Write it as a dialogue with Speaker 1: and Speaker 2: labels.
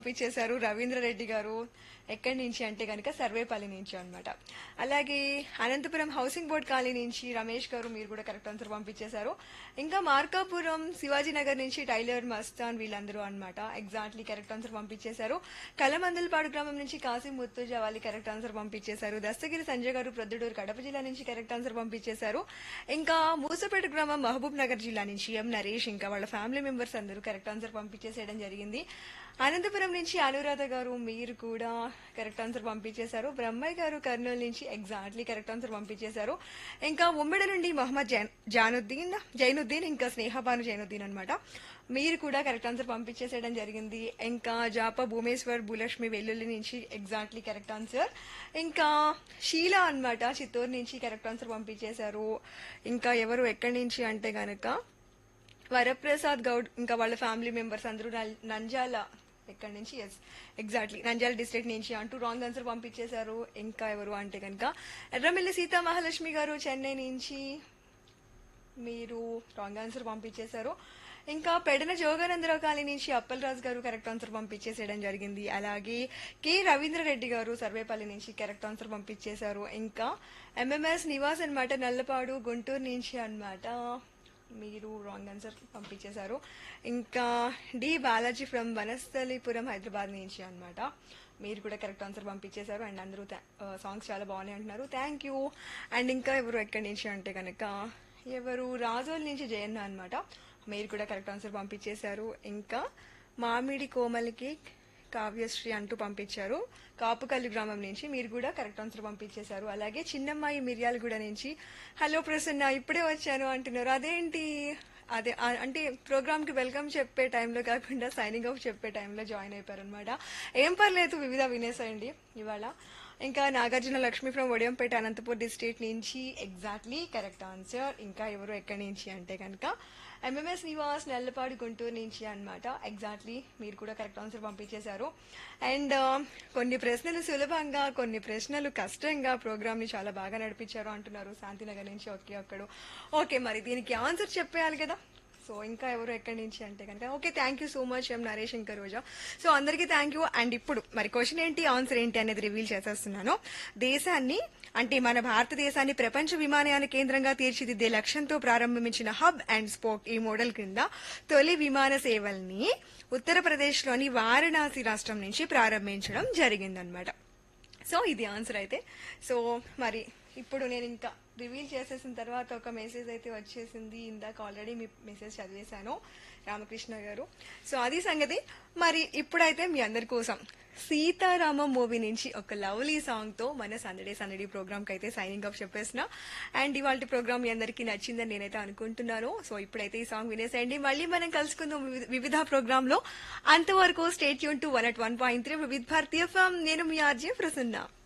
Speaker 1: పంపించేశారు రవీంద్ర రెడ్డి గారు ఎక్కడి నుంచి అంటే కనుక సర్వేపల్లి నుంచి అన్నమాట అలాగే అనంతపురం హౌసింగ్ బోర్డ్ కాలనీ నుంచి రమేష్ గారు మీరు కూడా కరెక్ట్ ఆన్సర్ పంపించేశారు ఇంకా మార్కాపురం శివాజీ నగర్ నుంచి టైలర్ మస్తాన్ వీళ్ళందరూ అన్నమాట ఎగ్జాక్ట్లీ కరెక్ట్ ఆన్సర్ పంపించేశారు కలమందలపాడు గ్రామం నుంచి కాసిం ముత్తుజా వాళ్ళు కరెక్ట్ ఆన్సర్ పంపించేశారు దస్తగిరి సంజయ్ గారు ప్రొద్దుటూరు కడప జిల్లా నుంచి కరెక్ట్ ఆన్సర్ పంపించేశారు ఇంకా మూసపేట గ్రామం మహబూబ్ నగర్ జిల్లా నుంచి ఎం నరేష్ ఇంకా వాళ్ళ ఫ్యామిలీ మెంబర్స్ అందరూ కరెక్ట్ ఆన్సర్ పంపించేసేయడం జరిగింది అనంతపురం నుంచి అనురాధ గారు మీరు కూడా కరెక్ట్ ఆన్సర్ పంపించేశారు బ్రహ్మయ్య గారు కర్నూలు నుంచి ఎగ్జాక్ట్లీ కరెక్ట్ ఆన్సర్ పంపించేశారు ఇంకా ఉమ్మడి నుండి మొహమ్మద్ జైన్- జానుద్దీన్ జైనుద్దీన్ ఇంకా స్నేహబాను జైనుద్దీన్ అన్నమాట మీరు కూడా కరెక్ట్ ఆన్సర్ పంపించేసేయడం జరిగింది ఇంకా జాప భూమేశ్వర్ భూలక్ష్మి వెల్లుల్లి నుంచి ఎగ్జాక్ట్లీ కరెక్ట్ ఆన్సర్ ఇంకా షీలా అన్నమాట చిత్తూరు నుంచి కరెక్ట్ ఆన్సర్ పంపించేశారు ఇంకా ఎవరు ఎక్కడి నుంచి అంటే గనక వరప్రసాద్ గౌడ్ ఇంకా వాళ్ళ ఫ్యామిలీ మెంబర్స్ అందరూ నల్- నంజాల ఎక్కడి నుంచి ఎస్ ఎగ్జాక్ట్లీ నంజాల డిస్ట్రిక్ట్ నుంచి అంటూ రాంగ్ ఆన్సర్ పంపించేశారు ఇంకా ఎవరు అంటే కనుక ఎర్రమిల్లి సీతా మహాలక్ష్మి గారు చెన్నై నుంచి మీరు రాంగ్ ఆన్సర్ పంపించేశారు ఇంకా పెడన జోగానందరావు కాలనీ నుంచి అప్పలరాజు గారు కరెక్ట్ ఆన్సర్ పంపించేసేయడం జరిగింది అలాగే కె రవీంద్ర రెడ్డి గారు సర్వేపల్లి నుంచి కరెక్ట్ ఆన్సర్ పంపించేశారు ఇంకా ఎంఎంఎస్ నివాస్ అన్నమాట నల్లపాడు గుంటూరు నుంచి అన్నమాట మీరు రాంగ్ ఆన్సర్ పంపించేశారు ఇంకా డి బాలాజీ ఫ్రమ్ వనస్థలిపురం హైదరాబాద్ నుంచి అన్నమాట మీరు కూడా కరెక్ట్ ఆన్సర్ పంపించేశారు అండ్ అందరూ సాంగ్స్ చాలా బాగున్నాయి అంటున్నారు థ్యాంక్ యూ అండ్ ఇంకా ఎవరు ఎక్కడి నుంచి అంటే కనుక ఎవరు రాజోల్ నుంచి జయన్న అన్నమాట మీరు కూడా కరెక్ట్ ఆన్సర్ పంపించేశారు ఇంకా మామిడి కోమలికి కావ్యశ్రీ అంటూ పంపించారు కాపుకల్లి గ్రామం నుంచి మీరు కూడా కరెక్ట్ ఆన్సర్ పంపించేశారు అలాగే చిన్నమ్మాయి మిర్యాలగూడ నుంచి హలో ప్రసన్న ఇప్పుడే వచ్చాను అంటున్నారు అదేంటి అదే ఆ- అంటే ప్రోగ్రామ్ కి వెల్కమ్ చెప్పే టైంలో కాకుండా సైనింగ్ ఆఫ్ చెప్పే టైంలో జాయిన్ అయిపోయారు అనమాట ఏం పర్లేదు వివిధ వినేసేయండి ఇవాళ ఇంకా నాగార్జున లక్ష్మి ఫ్రమ్ ఒడియంపేట అనంతపూర్ డిస్ట్రిక్ట్ నుంచి ఎగ్జాక్ట్లీ కరెక్ట్ ఆన్సర్ ఇంకా ఎవరు ఎక్కడి నుంచి అంటే కనుక ఎంఎంఎస్ నివాస్ నెల్లపాడు గుంటూరు నుంచి అన్నమాట ఎగ్జాక్ట్లీ మీరు కూడా కరెక్ట్ ఆన్సర్ పంపించేశారు అండ్ కొన్ని ప్రశ్నలు సులభంగా కొన్ని ప్రశ్నలు కష్టంగా ప్రోగ్రామ్ ని చాలా బాగా నడిపించారు అంటున్నారు శాంతినగర్ నుంచి ఒకే ఒక్కడు ఓకే మరి దీనికి ఆన్సర్ చెప్పేయాలి కదా సో ఇంకా ఎవరు ఎక్కడి నుంచి అంటే కనుక okay thank you so much M Naresh ఇంకా రోజా సో అందరికీ థ్యాంక్ యూ అండ్ ఇప్పుడు మరి క్వశ్చన్ ఏంటి ఆన్సర్ ఏంటి అనేది రివీల్ చేసేస్తున్నాను దేశాన్ని అంటే మన భారతదేశాన్ని ప్రపంచ విమానయాన కేంద్రంగా తీర్చిదిద్దే లక్ష్యంతో ప్రారంభించిన హబ్ అండ్ స్పోక్ ఈ మోడల్ క్రింద తొలి విమాన సేవల్ని ఉత్తరప్రదేశ్లోని వారణాసి రాష్ట్రం నుంచి ప్రారంభించడం జరిగిందనమాట సో ఇది ఆన్సర్ అయితే సో మరి ఇప్పుడు నేను ఇంకా రివీల్ చేసేసిన తర్వాత ఒక మెసేజ్ అయితే వచ్చేసింది ఇందాక ఆల్రెడీ మీ మెసేజ్ చదివేశాను రామకృష్ణ గారు సో అది సంగతి మరి ఇప్పుడైతే మీ అందరి కోసం సీతారామం మూవీ నుంచి ఒక లవ్లీ సాంగ్ తో మన సందడే సందడి ప్రోగ్రామ్ కి అయితే సైనింగ్ ఆఫ్ చెప్పేసిన అండ్ ఇవాళ ప్రోగ్రామ్ మీ అందరికీ నచ్చిందని నేనైతే అనుకుంటున్నాను సో ఇప్పుడైతే ఈ సాంగ్ వినేసేయండి మళ్ళీ మనం కలుసుకుందాం వివిధ- వివిధ ప్రోగ్రామ్ లో అంతవరకు స్టేట్ యూన్ two one at one point three Vividh Bharati form నేను మీ ఆర్జే ప్రసన్న